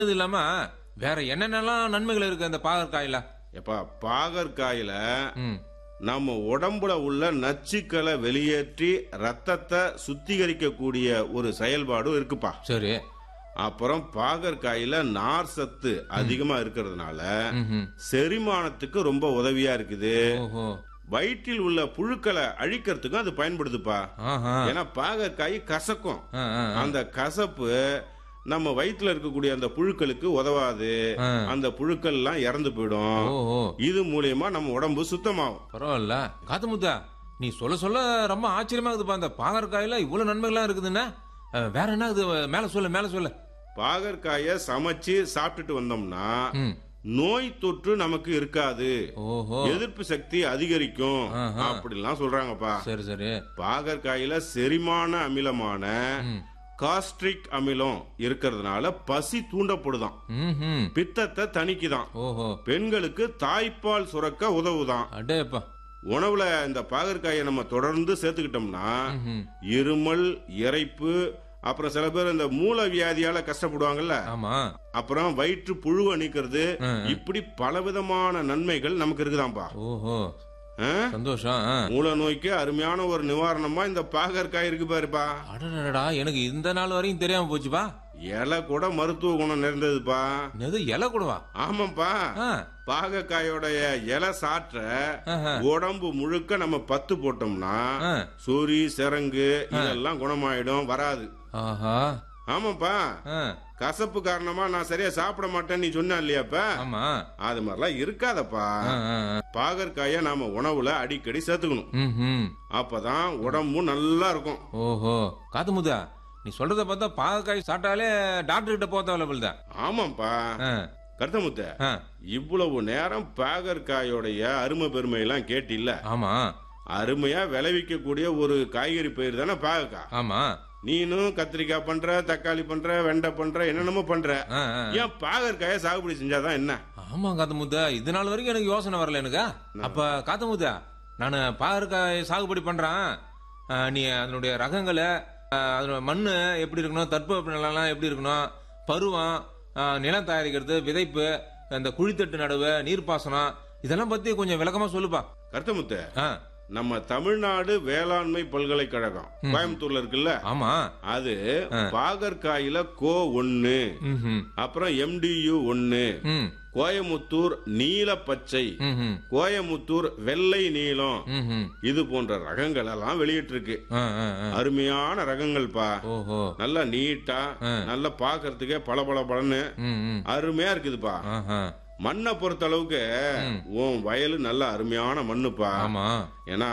இது இல்லாம வேற என்னென்னலாம் நன்மைகள் இருக்கு அந்த பாகற்காயில எப்பா பாகற்காயில ம் நம்ம உடம்புல உள்ள நச்சுக்களை வெளியேற்றி ரத்தத்தை சுத்திகரிக்கக்கூடிய ஒரு செயல்பாடும் இருக்குப்பா சரி அப்புறம் பாகற்காயில நார் சத்து அதிகமா இருக்கிறதுனால ம்ஹும். செரிமானத்துக்கு ரொம்ப உதவியா இருக்குது ஓஹோ வயிற்றில் உள்ள புழுக்களை அழிக்கிறதுக்கும் அது பயன்படுதுப்பா ஆஹா ஏன்னா பாகற்காய் கசக்கும் ஆ, ஆ, அந்த கசப்பு நம்ம வயிற்றுல இருக்கக்கூடிய அந்த புழுக்களுக்கு உதவாது ஆ. அந்த புழுக்கள் எல்லாம் இறந்து போயிடும் ஓஹோ இது மூலியமா நம்ம உடம்பு சுத்தமாகும் பரவாயில்ல காத்து முத்தா நீ சொல்ல சொல்ல ரொம்ப ஆச்சரியமா இருக்குதுப்பா அந்த பாகற்காயில இவ்வளவு நன்மைகள்லாம் இருக்குதுன்னா அஹ், வேற என்ன இது மேல சொல்லு மேல சொல்லு பாகற்காய சமைச்சு சாப்பிட்டுட்டு வந்தோம்னா ம் நோய் தொற்று நமக்கு இருக்காது ஓஹோ எதிர்ப்பு சக்தி அதிகரிக்கும் ஆஹா. அப்படிலாம் சொல்றாங்கப்பா சரி சரி பாகற்காயில செரிமான அமிலமான ம் காஸ்ட்ரிக் அமிலம் இருக்கிறதுனால பசி தூண்டப்படுதாம் ம்ஹும். பித்தத்தை தணிக்குதாம் ஓஹோ பெண்களுக்கு தாய்ப்பால் சுரக்க உதவுதாம் அடேப்பா உணவுல இந்த பாகற்காயை நம்ம தொடர்ந்து சேர்த்துக்கிட்டோம்னா ம்ஹும். இருமல் இறைப்பு அப்புறம் சில பேர் இந்த மூல வியாதியால கஷ்டப்படுவாங்கல்ல ஆமா அப்புறம் வயிற்று புழுவை நீக்கிறது ம். இப்படி பலவிதமான நன்மைகள் நமக்கு இருக்குதாம்பா ஓஹோ ஆ? சந்தோஷம் ஆ. மூல நோய்க்கு அருமையான ஒரு நிவாரணமா இந்த பாகற்காய் இருக்கு பாருப்பா அடடடா எனக்கு இந்த நாள் வரைக்கும் தெரியாம போச்சுப்பா இலை கூட மருத்துவ குணம் நிறைந்ததுப்பா எது இலை கூடவா ஆமாப்பா ஆ. பாகக்காயோடைய இலை சாற்ற ஆஹா. உடம்பு முழுக்க நம்ம பத்து போட்டோம்னா ஆ. சொறி சிரங்கு இதெல்லாம் குணமாயிடும் வராது ஆஹா ஆமாப்பா ஆ. கசப்பு காரணமா நான் சரியா சாப்பிட மாட்டேன்னு நீ சொன்ன இல்லையாப்ப ஆமா அது மாதிரிலாம் இருக்காதப்பா ஆ, ஆ, ஆ. பாகற்காய நாம உணவுல அடிக்கடி சேர்த்துக்கணும் ம்ஹும். அப்பதான் உடம்பும் நல்லா இருக்கும் ஓஹோ காத்து முத்தா நீ சொல்றத பார்த்தா பாகக்காய் சாப்பிட்டாலே டாக்டர் கிட்ட போக தேவையில்ல தான் ஆமாப்பா கருத்தமுத்த இவ்வளவு நேரம் பாகற்காயோடைய அருமை பெருமை எல்லாம் கேட்டில்ல ஆமா அருமையா விளைவிக்கக்கூடிய ஒரு காய்கறி பயிர் தானே பாகக்காய் ஆமா நீனும் கத்திரிக்காய் பண்ற தக்காளி பண்ற வெண்டை பண்ற என்னென்னமோ பண்ற ஆ, ஆ. ஏன் பாகற்காய சாகுபடி செஞ்சாதான் என்ன ஆமா காத்து முத்தா இது நாள் வரைக்கும் எனக்கு யோசனை வரல எனக்கு அப்ப காத்து முத்தா நான் பாகற்காய் சாகுபடி பண்றேன் ஆ, நீ அதனுடைய ரகங்களை ஆ, அதனோட மண்ணு எப்படி இருக்கணும் தட்பவெப்ப நிலைலாம் எப்படி இருக்கணும் பருவம் ஆ, நிலம் தயாரிக்கிறது விதைப்பு இந்த குழித்தட்டு நடவு நீர்ப்பாசனம் இதெல்லாம் பத்தி கொஞ்சம் விளக்கமா சொல்லுப்பா கருத்தமுத்த ஆ, நம்ம தமிழ்நாடு வேளாண்மை பல்கலைக்கழகம் கோயம்புத்தூர்ல இருக்குல்ல ஆமா அது பாகற்காயில கோ ஒன்னு ம்ஹும். அப்புறம் எம்டியு ஒன்னு ம் கோயமுத்தூர் நீல பச்சை ம்ஹும். கோயமுத்தூர் வெள்ளை நீலம் ம்ஹும். இது போன்ற ரகங்கள் எல்லாம் வெளியிட்டிருக்கு ஆ, ஆ, ஆ. அருமையான ரகங்கள்ப்பா ஓஹோ நல்லா நீட்டா நல்லா பாக்குறதுக்கே பல பல பலன்னு ம் ம் அருமையா இருக்குதுப்பா ஆஹா மண்ணை பொறுத்த அளவுக்கு உன் வயலு நல்ல அருமையான மண்ணுப்பா ஆமா ஏன்னா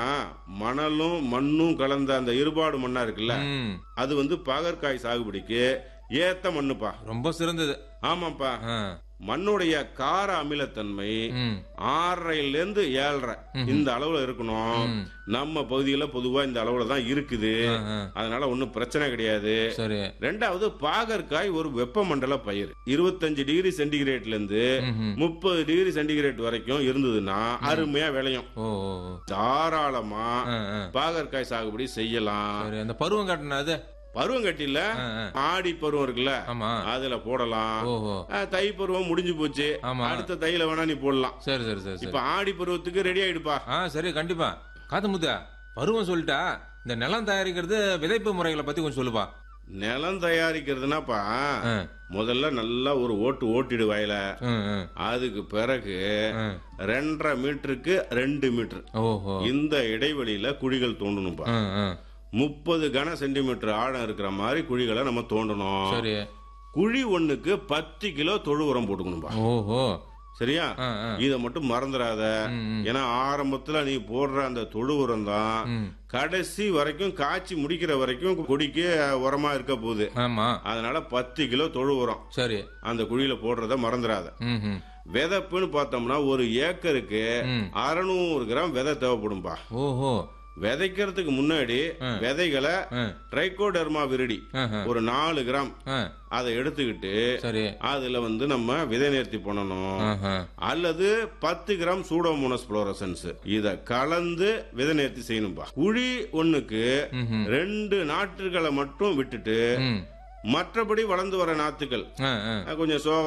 மணலும் மண்ணும் கலந்த அந்த இருபாடு மண்ணா இருக்குல்ல ம் அது வந்து பாகற்காய் சாகுபடிக்கு ஏத்த மண்ணுப்பா ரொம்ப சிறந்தது ஆமாப்பா ஆ. மண்ணுடைய கார அமிலத்தன்மை ம் ஆறரைல இருந்து ஏழரை இந்த அளவுல இருக்கணும் நம்ம பகுதியில பொதுவா இந்த அளவுல தான் இருக்குது ஆ. அதனால ஒன்னும் பிரச்சனை கிடையாது சரி ரெண்டாவது பாகற்காய் ஒரு வெப்பமண்டல பயிர் இருபத்தஞ்சு டிகிரி சென்டிகிரேட்ல இருந்து ம்ஹும். முப்பது டிகிரி சென்டிகிரேட் வரைக்கும் இருந்ததுன்னா அருமையா விளையும் ஓ ஓ, ஓ. தாராளமா ஆ, ஆ. பாகற்காய் சாகுபடி செய்யலாம் சரி அந்த பருவம் காட்டின அது பருவம் கட்டில ஆ, ஆ. ஆடி பருவம் இருக்குல்ல ஆமா அதுல போடலாம் ஓஹோ ஆ, தை பருவம் முடிஞ்சு போச்சு ஆமா. அடுத்த தையில வேணா நீ போடலாம் சரி சரி சரி சரி இப்ப ஆடி பருவத்துக்கு ரெடி ஆயிடுப்பா ஆ சரி கண்டிப்பா காத்து முத்தா பருவம் சொல்லிட்டா இந்த நிலம் தயாரிக்கிறது விதைப்பு முறைகளை பத்தி கொஞ்சம் சொல்லுப்பா நிலம் தயாரிக்கிறதுனாப்பா ஆ. முதல்ல நல்லா ஒரு ஓட்டு ஓட்டிடு வயல ம், ம், அதுக்கு பிறகு ம். ரெண்டரை மீட்டருக்கு ரெண்டு மீட்டர் ஓஹோ இந்த இடைவெளியில குழிகள் தோண்டணும்பா ம், ம். முப்பது கன சென்டிமீட்டர் ஆழம் இருக்கிற மாதிரி குழிகளை நம்ம தோண்டணும் சரி குழி ஒண்ணுக்கு பத்து கிலோ தொழு உரம் போட்டுக்கணும்பா ஓஹோ சரியா ஆ, ஆ. இத மட்டும் மறந்துடாத ம், ம். ஏன்னா ஆரம்பத்துல நீ போடுற அந்த தொழு உரம் தான் ம். கடைசி வரைக்கும் காய்ச்சி முடிக்கிற வரைக்கும் கொடிக்கு உரமா இருக்க போகுது ஆமா அதனால பத்து கிலோ தொழு உரம் சரி அந்த குழியில போடுறத மறந்துடாத ம் ம். விதைப்புன்னு பார்த்தோம்னா ஒரு ஏக்கருக்கு ம். அறுநூறு கிராம் விதை தேவைப்படும்பா ஓஹோ விதைக்கிறதுக்கு முன்னாடி விதைகளை ம். ட்ரைகோடர்மா விரிடி ஆஹா. ஒரு நாலு கிராம் ஆ, அதை எடுத்துக்கிட்டு சரி அதுல வந்து நம்ம விதை நேர்த்தி பண்ணணும் ஆஹா. அல்லது பத்து கிராம் சூடோமோனஸ் புளோரசன்ஸ் இத கலந்து விதை நேர்த்தி செய்யணும்பா குழி ஒண்ணுக்கு ம்ஹும். ரெண்டு நாற்றுகளை மட்டும் விட்டுட்டு ம் மற்றபடி வளர்ந்து வர நாத்துக்கள் ஆ, ஆ. அஹ், கொஞ்சம் சோக